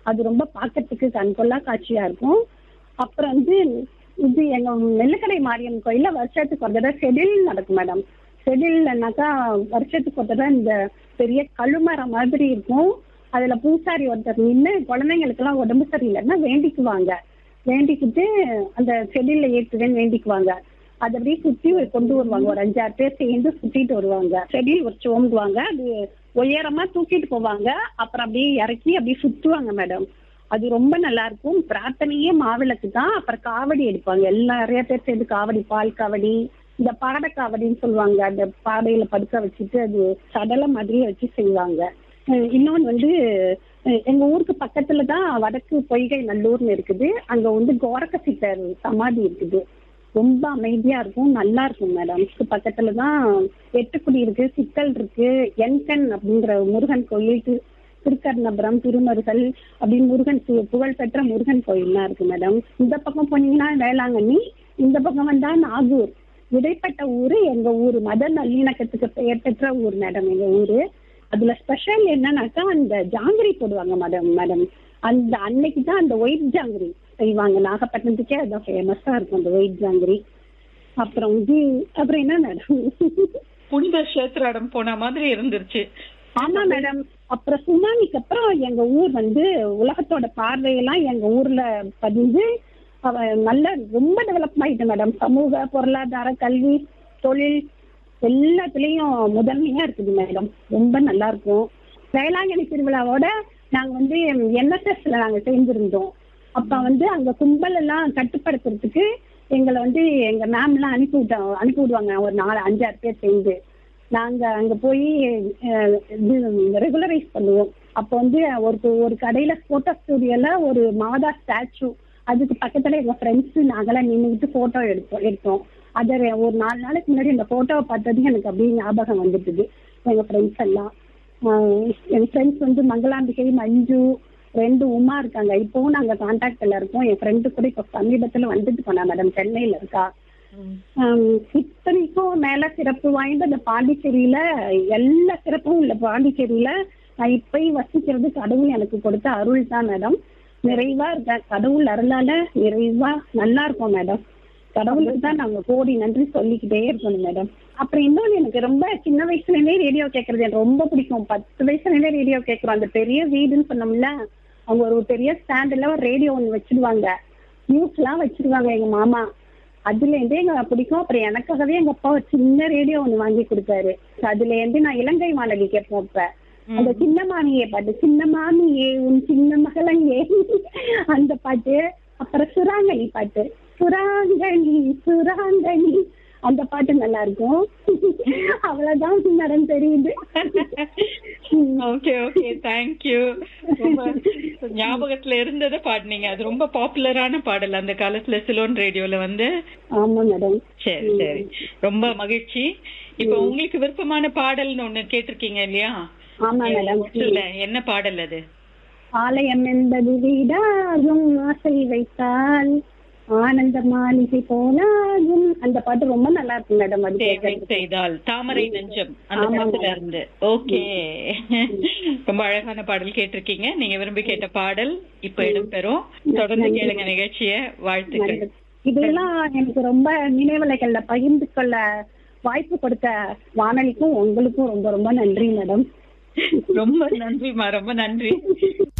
அது ரொம்ப பார்க்கறதுக்கு கண்கொள்ளா காட்சியா இருக்கும் அப்புறம் வந்து இது எங்க நெல்லுக்கடை மாரியம்மன் கோயில்ல வருஷத்துக்கு ஒரு தடவை செடில் நடக்கும் மேடம் செடில்னாக்கா வருஷத்துக்கு ஒரு தடவை இந்த பெரிய கழுமரம் மாதிரி இருக்கும் அதுல பூசாரி ஒருத்தர் நின்று குழந்தைங்களுக்கெல்லாம் உடம்பு சரியில்லைன்னா வேண்டிக்குவாங்க வேண்டிக்கிட்டு அந்த செடியில ஏற்றுவேன்னு வேண்டிக்குவாங்க அதை அப்படியே சுத்தி கொண்டு வருவாங்க ஒரு அஞ்சாறு பேர் சேர்ந்து சுத்திட்டு வருவாங்க செடியில் வச்சு ஓம்புவாங்க அது உயரமா தூக்கிட்டு போவாங்க அப்புறம் அப்படியே இறக்கி அப்படியே சுத்துவாங்க மேடம் அது ரொம்ப நல்லா இருக்கும் பிரார்த்தனையே மாவிளக்கு தான் அப்புறம் காவடி எடுப்பாங்க எல்லாம் நிறைய பேர் சேர்ந்து காவடி பால் காவடி இந்த பாட காவடின்னு சொல்லுவாங்க அந்த பாடையில படுக்க வச்சுட்டு அது சடலை மாதிரியே வச்சு செய்வாங்க அஹ் இன்னொன்னு வந்து அஹ் எங்க ஊருக்கு பக்கத்துல தான் வடக்கு பொய்கை நல்லூர்னு இருக்குது அங்க வந்து கோரக்க சித்தர் சமாதி இருக்குது ரொம்ப அமைதியா இருக்கும் நல்லா இருக்கும் மேடம் பக்கத்துல தான் எட்டுக்குடி இருக்கு சிக்கல் இருக்கு என்கண் அப்படிங்கிற முருகன் கோயில் திரு- திருக்கர்ணபுரம் திருமருகல் அப்படின்னு முருகன் சி- புகழ்பெற்ற முருகன் கோயில்லாம் இருக்கு மேடம் இந்த பக்கம் போனீங்கன்னா வேளாங்கண்ணி இந்த பக்கம் வந்தா நாகூர் இடைப்பட்ட ஊரு எங்க ஊரு மத நல்லிணக்கத்துக்கு பெயர் பெற்ற ஊர் மேடம் எங்க ஊரு அதுல ஸ்பெஷல் என்னன்னாக்கா அந்த ஜாங்கிரி போடுவாங்க மேடம் மேடம் அந்த அன்னைக்கு தான் அந்த ஒயிட் ஜாங்கிரி செய்வாங்க நாகப்பட்டினத்துக்கே அதான் ஃபேமஸா இருக்கும் அந்த ஒயிட் ஜாங்கிரி அப்புறம் வந்து அப்புறம் என்ன மேடம் புனித கஷேத்திரம் போன மாதிரி இருந்துருச்சு ஆமா மேடம் அப்புறம் சுனாமிக்கு அப்புறம் எங்க ஊர் வந்து உலகத்தோட பார்வையெல்லாம் எங்க ஊர்ல பதிஞ்சு அவ நல்ல ரொம்ப டெவலப் ஆயிட்டு மேடம் சமூக பொருளாதார கல்வி தொழில் எல்லாத்துலயும் முதன்மையா இருக்குது மேடம் ரொம்ப நல்லா இருக்கும் வேளாங்கண்ணி திருவிழாவோட நாங்க வந்து என்எஸ்எஸ்ல நாங்க சேர்ந்திருந்தோம் அப்ப வந்து அங்க கும்பல் எல்லாம் கட்டுப்படுத்துறதுக்கு எங்களை வந்து எங்க மேம் எல்லாம் அனுப்பி விட்டோம் அனுப்பி விடுவாங்க ஒரு நாலு அஞ்சாறு பேர் சேர்ந்து நாங்க அங்க போய் ரெகுலரைஸ் பண்ணுவோம் அப்போ வந்து ஒரு ஒரு கடையில போட்டோ ஸ்டுடியோல ஒரு மாதா ஸ்டாச்சு அதுக்கு பக்கத்துல எங்க ஃப்ரெண்ட்ஸ் நாங்கெல்லாம் நின்றுட்டு போட்டோ எடுத்தோம் எடுத்தோம் அதை ஒரு நாலு நாளைக்கு முன்னாடி இந்த போட்டோவை பார்த்தது எனக்கு அப்படியே ஞாபகம் வந்துட்டுது எங்க ஃப்ரெண்ட்ஸ் எல்லாம் ஆஹ் என் ஃப்ரெண்ட்ஸ் வந்து மங்களாம்பிகை மஞ்சு ரெண்டு உமா இருக்காங்க இப்பவும் நாங்க கான்டாக்ட்ல இருக்கோம் என் ஃப்ரெண்டு கூட இப்ப சமீபத்துல வந்துட்டு போனா மேடம் சென்னையில இருக்கா ஆம், இத்தனைக்கும் மேல சிறப்பு வாய்ந்த இந்த பாண்டிச்சேரியில எல்லா சிறப்பும் உள்ள பாண்டிச்சேரியில நான் இப்பயும் வசிக்கிறது கடவுள் எனக்கு கொடுத்த அருள் தான் மேடம் நிறைவா இருக்கேன் கடவுள் அருளால நிறைவா நல்லா இருக்கும் மேடம் கடவுளுக்கு தான் நாங்க கோடி நன்றி சொல்லிக்கிட்டே இருக்கணும் மேடம் அப்புறம் இன்னொன்னு எனக்கு ரொம்ப சின்ன வயசுல இருந்தே ரேடியோ கேட்கறது எனக்கு ரொம்ப பிடிக்கும் பத்து வயசுல இருந்தே ரேடியோ கேட்கறோம் அந்த பெரிய வீடுன்னு சொன்னோம்ல அவங்க ஒரு பெரிய ஸ்டாண்டுல ஒரு ரேடியோ ஒன்று வச்சிடுவாங்க நியூஸ் எல்லாம் வச்சிருவாங்க எங்க மாமா அதுல இருந்தே எங்க பிடிக்கும் அப்புறம் எனக்காகவே எங்க அப்பா ஒரு சின்ன ரேடியோ ஒண்ணு வாங்கி கொடுத்தாரு அதுல இருந்து நான் இலங்கை வானொலி கேட்போம் இப்ப அந்த சின்ன மாமியே பாட்டு சின்ன மாமியே உன் சின்ன மகளங்கே அந்த பாட்டு அப்புறம் சுராங்கனி பாட்டு சுராங்கனி சுராங்கனி அந்த பாட்டு நல்லா இருக்கும் அவ்வளவுதான் மேடம் தெரியுது ஓகே ஓகே தேங்க்யூ ரொம்ப ஞாபகத்துல இருந்ததை பாடுனீங்க அது ரொம்ப பாப்புலரான பாடல் அந்த காலத்துல சிலோன் ரேடியோல வந்து ஆமா மேடம் சரி சரி ரொம்ப மகிழ்ச்சி இப்போ உங்களுக்கு விருப்பமான பாடல்னு ஒண்ணு கேட்டிருக்கீங்க இல்லையா ஆமா மேடம் இல்ல என்ன பாடல் அது ஆலயம் என்பது வீடாகும் ஆசை வைத்தால் ஆனந்த மாளிகை போனாகும் அந்த பாட்டு ரொம்ப நல்லா இருக்கும் மேடம் அது சேவை கேட்கறதுக்கு. செய்தால் தாமரை நெஞ்சம் அந்த ஆமா, படத்துல மேடம். இருந்து ஓகே ரொம்ப அழகான பாடல் கேட்டிருக்கீங்க நீங்க விரும்பி கேட்ட பாடல் இப்ப இடம்பெறும் தொடர்ந்து கேளுங்க நிகழ்ச்சிய வாழ்த்துக்கள் இதெல்லாம் எனக்கு ரொம்ப நினைவலைகள்ல பகிர்ந்து கொள்ள வாய்ப்பு கொடுத்த வானொலிக்கும் உங்களுக்கும் ரொம்ப ரொம்ப நன்றி மேடம் ரொம்ப நன்றிமா ரொம்ப நன்றி